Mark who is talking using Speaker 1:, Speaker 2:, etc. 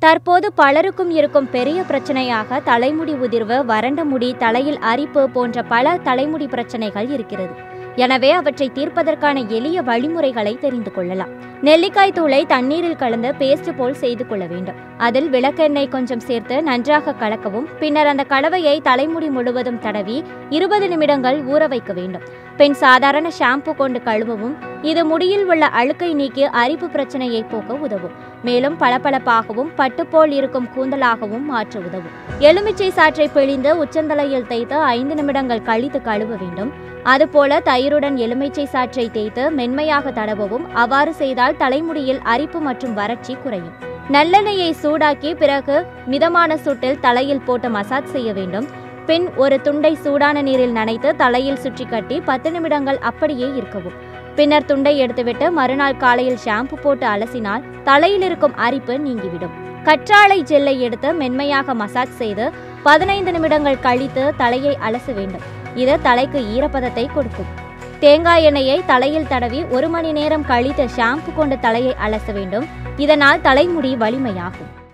Speaker 1: தற்போது பலருக்கும் இருக்கும் பெரிய பிரச்சனையாக தலைமுடி உதிர்வு வறண்ட முடி தலையில் அரிப்பு போன்ற பல தலைமுடி பிரச்சனைகள் இருக்கிறது எனவே அவற்றை தீர்ப்பதற்கான எளிய வழிமுறைகளை தெரிந்து கொள்ளலாம் நெல்லிக்காய் தூளை தண்ணீரில் கலந்து பேஸ்ட் போல் செய்து கொள்ள வேண்டும் அதில் விளக்கெண்ணெய் கொஞ்சம் சேர்த்து நன்றாக கலக்கவும் பின்னர் அந்த கலவையை தலைமுடி முழுவதும் தடவி இருபது நிமிடங்கள் ஊற வைக்க வேண்டும் பின் சாதாரண ஷாம்பு கொண்டு கழுவவும் இது முடியில் உள்ள அழுக்கை நீக்கி அரிப்பு பிரச்சனையை போக்க உதவும் மேலும் பளபளப்பாகவும் பட்டுப்போல் இருக்கும் கூந்தலாகவும் மாற்ற உதவும் எலுமிச்சை சாற்றை பிழிந்து உச்சந்தலையில் தேய்த்து ஐந்து நிமிடங்கள் கழித்து கழுவ வேண்டும் அதுபோல தயிருடன் எலுமிச்சை சாற்றை தேய்த்து மென்மையாக தடவவும் அவ்வாறு செய்தால் தலைமுடியில் அரிப்பு மற்றும் வறட்சி குறையும் நல்லெண்ணெயை சூடாக்கி பிறகு மிதமான சூட்டில் தலையில் போட்டு மசாஜ் செய்ய வேண்டும் பின் ஒரு துண்டை சூடான நீரில் நனைத்து தலையில் சுற்றி கட்டி பத்து நிமிடங்கள் அப்படியே இருக்கவும் பின்னர் துண்டை எடுத்துவிட்டு மறுநாள் காலையில் ஷாம்பு போட்டு அலசினால் தலையில் இருக்கும் அரிப்பு நீங்கிவிடும் கற்றாழை ஜெல்லை எடுத்து மென்மையாக மசாஜ் செய்து பதினைந்து நிமிடங்கள் கழித்து தலையை அலச வேண்டும் இது தலைக்கு ஈரப்பதத்தை கொடுக்கும் தேங்காய் எண்ணெயை தலையில் தடவி ஒரு மணி நேரம் கழித்து ஷாம்பு கொண்டு தலையை அலச வேண்டும் இதனால் தலைமுடி வலிமையாகும்